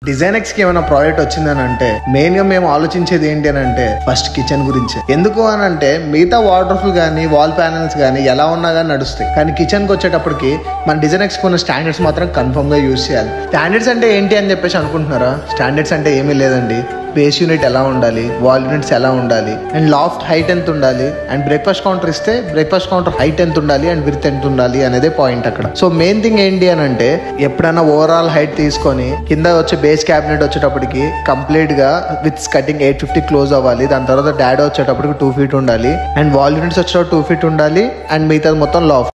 design X కి ఏమైనా project వచ్చిందని అంటే మెయిన్ గా మేము ఆలోచించేది ఏంటి అని అంటే ఫస్ట్ కిచెన్ గురించి ఎందుకు అని అంటే మిగతా వాటర్ఫుల్ కానీ వాల్ ప్యానల్స్ కానీ ఎలా ఉన్నా కానీ నడుస్తాయి కానీ కిచెన్ కి వచ్చేటప్పటికి మన డిజైన్ ఎక్స్ కొన్ని స్టాండర్డ్స్ మాత్రం కన్ఫర్మ్ గా యూస్ చేయాలి స్టాండర్డ్స్ అంటే ఏంటి అని చెప్పేసి అనుకుంటున్నారా స్టాండర్డ్స్ అంటే ఏమీ లేదండి బేస్ యూనిట్ ఎలా ఉండాలి వాల్ యూనిట్స్ ఎలా ఉండాలి అండ్ లాఫ్ట్ హైట్ ఎంత ఉండాలి అండ్ బ్రేక్ఫాస్ట్ కౌంటర్ ఇస్తే బ్రేక్ఫాస్ట్ కౌంటర్ హైట్ ఎంత ఉండాలి అండ్ విత్ ఎంత ఉండాలి అనేదే పాయింట్ అక్కడ సో మెయిన్ థింగ్ ఏంటి అని అంటే ఎప్పుడైనా ఓవరాల్ హైట్ తీసుకొని కింద వచ్చే బేస్ క్యాబినెట్ వచ్చేటప్పటికి కంప్లీట్ గా with cutting eight fifty close అవ్వాలి దాని తర్వాత డాడీ వచ్చేటప్పటికి టూ ఫీట్ ఉండాలి అండ్ వాల్ యూనిట్స్ వచ్చేటప్పుడు టూ ఫీట్ ఉండాలి అండ్ మిగతాది మొత్తం లాఫ్ట్